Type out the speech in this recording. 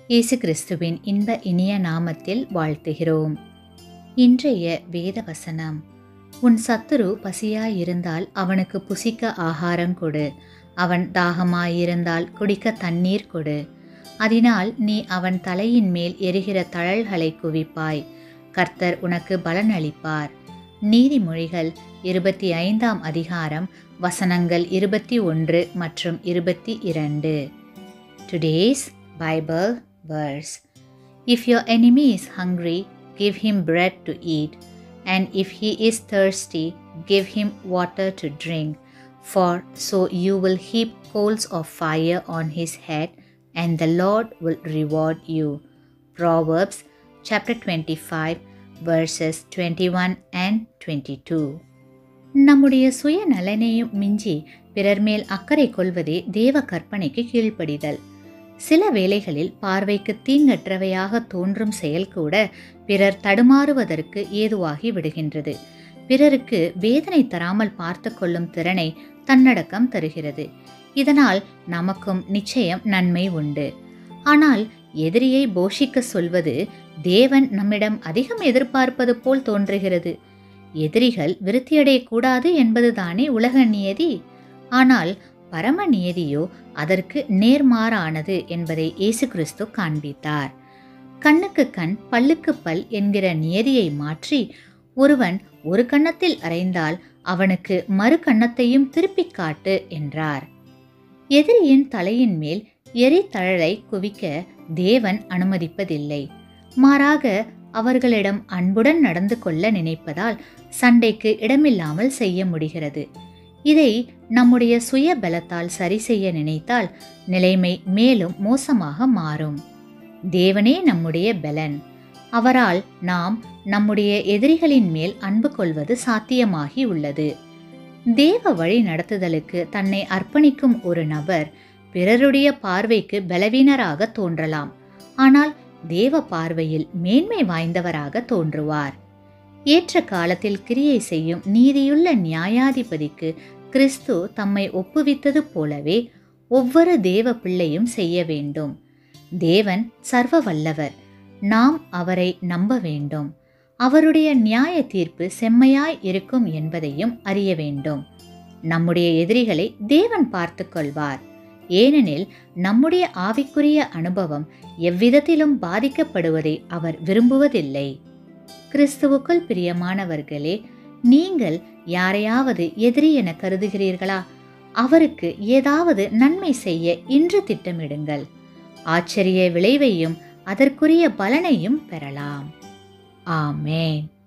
இயேசு கிறிஸ்துவின் இன்ப இனிய நாமத்தில் வாழ்த்துகிறோம் இன்றைய வேத வசனம் உன் சத்துரு பசியாயிருந்தால் அவனுக்கு புசிக்க ஆகாரம் கொடு அவன் தாகமாயிருந்தால் குடிக்க தண்ணீர் கொடு அதனால் நீ அவன் தலையின் மேல் எரிகிற தழல்களை குவிப்பாய் கர்த்தர் உனக்கு பலனளிப்பார் நீதிமொழிகள் இருபத்தி ஐந்தாம் அதிகாரம் வசனங்கள் இருபத்தி ஒன்று மற்றும் இருபத்தி இரண்டு today's Bible verse If your enemy is hungry, give him bread to eat, and if he is thirsty, give him water to drink. For so you will heap coals of fire on his head, and the Lord will reward you. Proverbs chapter 25, verses 21 and 22. நம்முடைய சுய நலனையும் மிஞ்சி பிறர் மேல் அக்கறை கொள்வதே தேவ கற்பனைக்கு கீழ்ப்படிதல் சில வேளைகளில் பார்வைக்கு தீங்கற்றவையாக தோன்றும் செயல் கூட பிறர் தடுமாறுவதற்கு ஏதுவாகி விடுகின்றது பிறருக்கு வேதனை தராமல் பார்த்து கொள்ளும் திறனை தன்னடக்கம் தருகிறது இதனால் நமக்கும் நிச்சயம் நன்மை உண்டு ஆனால் எதிரியை போஷிக்க சொல்வது தேவன் நம்மிடம் அதிகம் எதிர்பார்ப்பது போல் தோன்றுகிறது எதிரிகள் விருத்தியடையக்கூடாது என்பதுதானே உலக நியதி ஆனால் பரம நியதியோ அதற்கு நேர்மாறானது என்பதை இயேசு கிறிஸ்து காண்பித்தார் கண்ணுக்கு கண் பல்லுக்கு பல் என்கிற நியதியை மாற்றி ஒருவன் ஒரு கன்னத்தில் அறைந்தால் அவனுக்கு மறு கன்னத்தையும் திருப்பிக் காட்டு என்றார் எதிரியின் தலையின் மேல் எரித்தழலை குவிக்க தேவன் அனுமதிப்பதில்லை மாறாக அவர்களிடம் அன்புடன் நடந்து கொள்ள நினைப்பதால் சண்டைக்கு இடமில்லாமல் செய்ய முடிகிறது இதை நம்முடைய சுய பலத்தால் சரி செய்ய நினைத்தால் நிலைமை மேலும் மோசமாக மாறும் தேவனே நம்முடைய பலன் அவரால் நாம் நம்முடைய எதிரிகளின் மேல் அன்பு கொள்வது சாத்தியமாகி உள்ளது தேவ வழி நடத்துதலுக்கு தன்னை அர்ப்பணிக்கும் ஒரு நபர் பிறருடைய பார்வைக்கு பலவீனராக தோன்றலாம் ஆனால் தேவ பார்வையில் மேன்மை வாய்ந்தவராக தோன்றுவார் ஏற்ற காலத்தில் கிரியை செய்யும் நீதியுள்ள நியாயாதிபதிக்கு கிறிஸ்து தம்மை ஒப்புவித்தது போலவே ஒவ்வொரு தேவ பிள்ளையும் செய்ய வேண்டும் தேவன் சர்வ வல்லவர் நாம் அவரை நம்ப வேண்டும் அவருடைய நியாய தீர்ப்பு செம்மையாய் இருக்கும் என்பதையும் அறிய வேண்டும் நம்முடைய எதிரிகளை தேவன் பார்த்து கொள்வார் ஏனெனில் நம்முடைய ஆவிக்குரிய அனுபவம் எவ்விதத்திலும் பாதிக்கப்படுவதை அவர் விரும்புவதில்லை கிறிஸ்துவுக்குள் பிரியமானவர்களே நீங்கள் யாரையாவது எதிரி என கருதுகிறீர்களா அவருக்கு ஏதாவது நன்மை செய்ய இன்று திட்டமிடுங்கள் ஆச்சரிய விளைவையும் அதற்குரிய பலனையும் பெறலாம் ஆமேன்